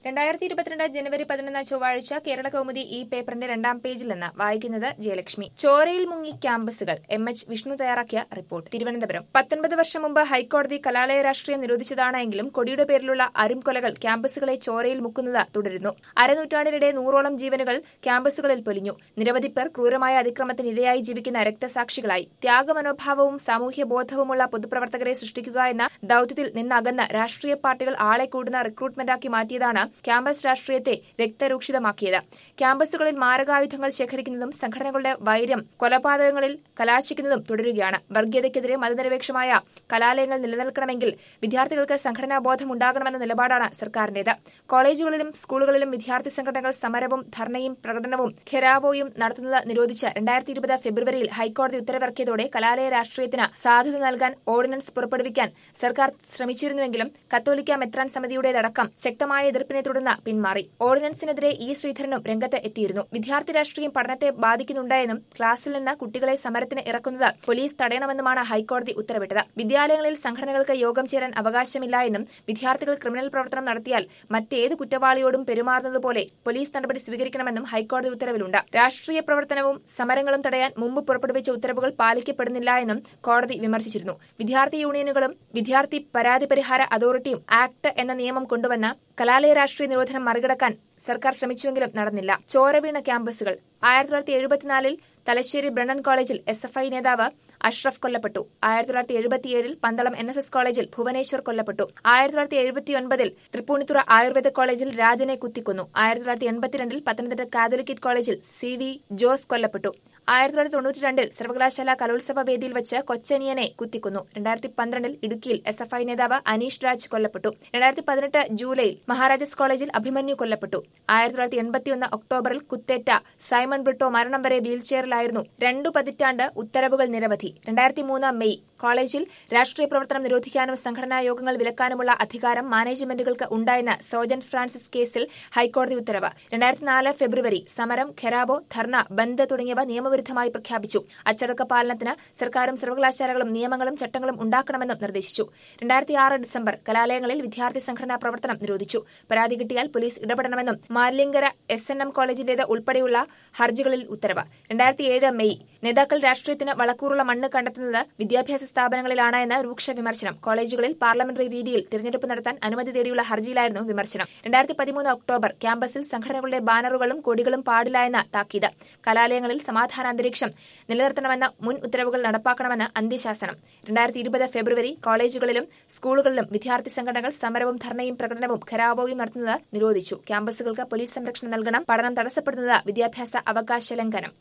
രണ്ടായിരത്തി ഇരുപത്തിരണ്ട് ജനുവരി പതിനൊന്ന് ചൊവ്വാഴ്ച കേരള കൗമുദി ഈ പേപ്പറിന്റെ രണ്ടാം പേജിൽ നിന്ന് വായിക്കുന്നത് ജയലക്ഷ്മി ചോരയിൽ മുങ്ങി ക്യാമ്പസുകൾ എം എച്ച് വിഷ്ണു തയ്യാറാക്കിയ റിപ്പോർട്ട് തിരുവനന്തപുരം പത്തൊൻപത് വർഷം മുമ്പ് ഹൈക്കോടതി കലാലയ രാഷ്ട്രീയം നിരോധിച്ചതാണ് എങ്കിലും കൊടിയുടെ പേരിലുള്ള അരുംകൊലകൾ ക്യാമ്പസുകളെ ചോരയിൽ മുക്കുന്നത് തുടരുന്നു അരനൂറ്റാണ്ടിനിടെ നൂറോളം ജീവനുകൾ ക്യാമ്പസുകളിൽ പൊലിഞ്ഞു നിരവധി പേർ ക്രൂരമായ അതിക്രമത്തിന് ഇരയായി ജീവിക്കുന്ന രക്തസാക്ഷികളായി ത്യാഗമനോഭാവവും സാമൂഹ്യ ബോധവുമുള്ള പൊതുപ്രവർത്തകരെ സൃഷ്ടിക്കുക എന്ന ദൌത്യത്തിൽ നിന്നകന്ന് രാഷ്ട്രീയ പാർട്ടികൾ ആളെ കൂടുന്ന റിക്രൂട്ട്മെന്റാക്കി മാറ്റിയതാണ് ക്യാമ്പസ് രാഷ്ട്രീയത്തെ രക്തരൂക്ഷിതമാക്കിയത് ക്യാമ്പസുകളിൽ മാരകായുധങ്ങൾ ശേഖരിക്കുന്നതും സംഘടനകളുടെ വൈര്യം കൊലപാതകങ്ങളിൽ കലാശിക്കുന്നതും തുടരുകയാണ് വർഗീയതയ്ക്കെതിരെ മതനിരപേക്ഷമായ കലാലയങ്ങൾ നിലനിൽക്കണമെങ്കിൽ വിദ്യാർത്ഥികൾക്ക് സംഘടനാ ബോധം ഉണ്ടാകണമെന്ന നിലപാടാണ് സർക്കാരിന്റേത് കോളേജുകളിലും സ്കൂളുകളിലും വിദ്യാർത്ഥി സംഘടനകൾ സമരവും ധർണയും പ്രകടനവും ഖെരാവോയും നടത്തുന്നത് നിരോധിച്ച് രണ്ടായിരത്തി ഇരുപത് ഫെബ്രുവരിയിൽ ഹൈക്കോടതി ഉത്തരവിറക്കിയതോടെ കലാലയ രാഷ്ട്രീയത്തിന് സാധുത നൽകാൻ ഓർഡിനൻസ് പുറപ്പെടുവിക്കാൻ സർക്കാർ ശ്രമിച്ചിരുന്നുവെങ്കിലും കത്തോലിക്ക മെത്രാൻ സമിതിയുടേതടക്കം ശക്തമായ എതിർപ്പിനെ തുടർന്ന് പിന്മാറി ഓർഡിനൻസിനെതിരെ ഇ ശ്രീധരനും രംഗത്ത് എത്തിയിരുന്നു വിദ്യാർത്ഥി രാഷ്ട്രീയം പഠനത്തെ ബാധിക്കുന്നുണ്ടെന്നും ക്ലാസ്സിൽ നിന്ന് കുട്ടികളെ സമരത്തിന് ഇറക്കുന്നത് പോലീസ് തടയണമെന്നുമാണ് ഹൈക്കോടതി ഉത്തരവിട്ടത് വിദ്യാലയങ്ങളിൽ സംഘടനകൾക്ക് യോഗം ചേരാൻ അവകാശമില്ല എന്നും വിദ്യാർത്ഥികൾ ക്രിമിനൽ പ്രവർത്തനം നടത്തിയാൽ മറ്റേത് കുറ്റവാളിയോടും പെരുമാറുന്നതുപോലെ പോലീസ് നടപടി സ്വീകരിക്കണമെന്നും ഹൈക്കോടതി ഉത്തരവിലുണ്ട് രാഷ്ട്രീയ പ്രവർത്തനവും സമരങ്ങളും തടയാൻ മുമ്പ് പുറപ്പെടുവിച്ച ഉത്തരവുകൾ പാലിക്കപ്പെടുന്നില്ല എന്നും കോടതി വിമർശിച്ചിരുന്നു വിദ്യാർത്ഥി യൂണിയനുകളും വിദ്യാർത്ഥി പരാതി പരിഹാര അതോറിറ്റിയും ആക്ട് എന്ന നിയമം കൊണ്ടുവന്ന് കലാലയ രാഷ്ട്രീയ നിരോധനം മറികടക്കാൻ സർക്കാർ ശ്രമിച്ചുവെങ്കിലും നടന്നില്ല ചോരവീണ ക്യാമ്പസുകൾ ആയിരത്തി തൊള്ളായിരത്തി എഴുപത്തിനാലിൽ Thalassery Brennan college S F I നേതാവ് അഷ്റഫ് കൊല്ലപ്പെട്ടു ആയിരത്തി തൊള്ളായിരത്തി എഴുപത്തിയേഴിൽ Pandalam N S S college Bhuvaneswar കൊല്ലപ്പെട്ടു ആയിരത്തി തൊള്ളായിരത്തി എഴുപത്തിയൊൻപതിൽ തൃപ്പൂണിത്തുറ ആയുർവേദ കോളേജിൽ രാജനെ കുത്തിക്കൊന്നു ആയിരത്തി തൊള്ളായിരത്തി എൺപത്തിരണ്ടിൽ Pathanamthitta Catholicate college C V Jose കൊല്ലപ്പെട്ടു ആയിരത്തി തൊള്ളായിരത്തി തൊണ്ണൂറ്റി രണ്ടിൽ സർവകലാശാല കലോത്സവ വേദിയിൽ വെച്ച് കൊച്ചനിയനെ കുത്തിക്കൊന്നു രണ്ടായിരത്തി പന്ത്രണ്ടിൽ ഇടുക്കിയിൽ എസ് എഫ് ഐ നേതാവ് അനീഷ് രാജ് കൊല്ലപ്പെട്ടു രണ്ടായിരത്തി പതിനെട്ട് ജൂലൈയിൽ മഹാരാജാസ് കോളേജിൽ അഭിമന്യു കൊല്ലപ്പെട്ടു ആയിരത്തി തൊള്ളായിരത്തി എൺപത്തിയൊന്ന് ഒക്ടോബറിൽ കുത്തേറ്റ സൈമൺ ബ്രിട്ടോ മരണം വരെ വീൽചെയറിലായിരുന്നു രണ്ടു പതിറ്റാണ്ട് ഉത്തരവുകൾ നിരവധി രണ്ടായിരത്തി മൂന്ന് മെയ് കോളേജിൽ രാഷ്ട്രീയ പ്രവർത്തനം നിരോധിക്കാനും സംഘടനാ യോഗങ്ങൾ വിലക്കാനുമുള്ള അധികാരം മാനേജ്മെന്റുകൾക്ക് ഉണ്ടായെന്ന് സോജൻ ഫ്രാൻസിസ് കേസിൽ ഹൈക്കോടതി ഉത്തരവ് രണ്ടായിരത്തി നാല് ഫെബ്രുവരി സമരം ഖെരാബോ ധർണ ബന്ദ് തുടങ്ങിയവ നിയമവിരുദ്ധമായി പ്രഖ്യാപിച്ചു അച്ചടക്ക പാലനത്തിന് സർക്കാരും സർവകലാശാലകളും നിയമങ്ങളും ചട്ടങ്ങളും ഉണ്ടാക്കണമെന്നും നിർദ്ദേശിച്ചു രണ്ടായിരത്തി ആറ് ഡിസംബർ കലാലയങ്ങളിൽ വിദ്യാർത്ഥി സംഘടനാ പ്രവർത്തനം നിരോധിച്ചു പരാതി കിട്ടിയാൽ പോലീസ് ഇടപെടണമെന്നും മാലിങ്കര എസ് എൻ എം കോളേജിന്റേത് ഉൾപ്പെടെയുള്ള ഹർജികളിൽ ഉത്തരവ് രണ്ടായിരത്തി ഏഴ് മെയ് നേതാക്കൾ രാഷ്ട്രീയത്തിന് വളക്കൂറുള്ള മണ്ണ് കണ്ടെത്തുന്നത് വിദ്യാഭ്യാസ സ്ഥാപനങ്ങളിലാണ് എന്ന രൂക്ഷ വിമർശനം കോളേജുകളിൽ പാർലമെന്ററി രീതിയിൽ തിരഞ്ഞെടുപ്പ് നടത്താൻ അനുമതി തേടിയുള്ള ഹർജിയിലായിരുന്നു വിമർശനം രണ്ടായിരത്തി പതിമൂന്ന് ഒക്ടോബർ ക്യാമ്പസിൽ സംഘടനകളുടെ ബാനറുകളും കൊടികളും പാടില്ല എന്ന താക്കീത് കലാലയങ്ങളിൽ സമാധാന അന്തരീക്ഷം നിലനിർത്തണമെന്ന മുൻ ഉത്തരവുകൾ നടപ്പാക്കണമെന്ന് അന്ത്യശാസനം രണ്ടായിരത്തി ഇരുപത് ഫെബ്രുവരി കോളേജുകളിലും സ്കൂളുകളിലും വിദ്യാർത്ഥി സംഘടനകൾ സമരവും ധർണയും പ്രകടനവും ഖരാവോയും നടത്തുന്നത് നിരോധിച്ചു ക്യാമ്പസുകൾക്ക് പോലീസ് സംരക്ഷണം നൽകണം പഠനം തടസ്സപ്പെടുന്നത് വിദ്യാഭ്യാസ അവകാശ ലംഘനം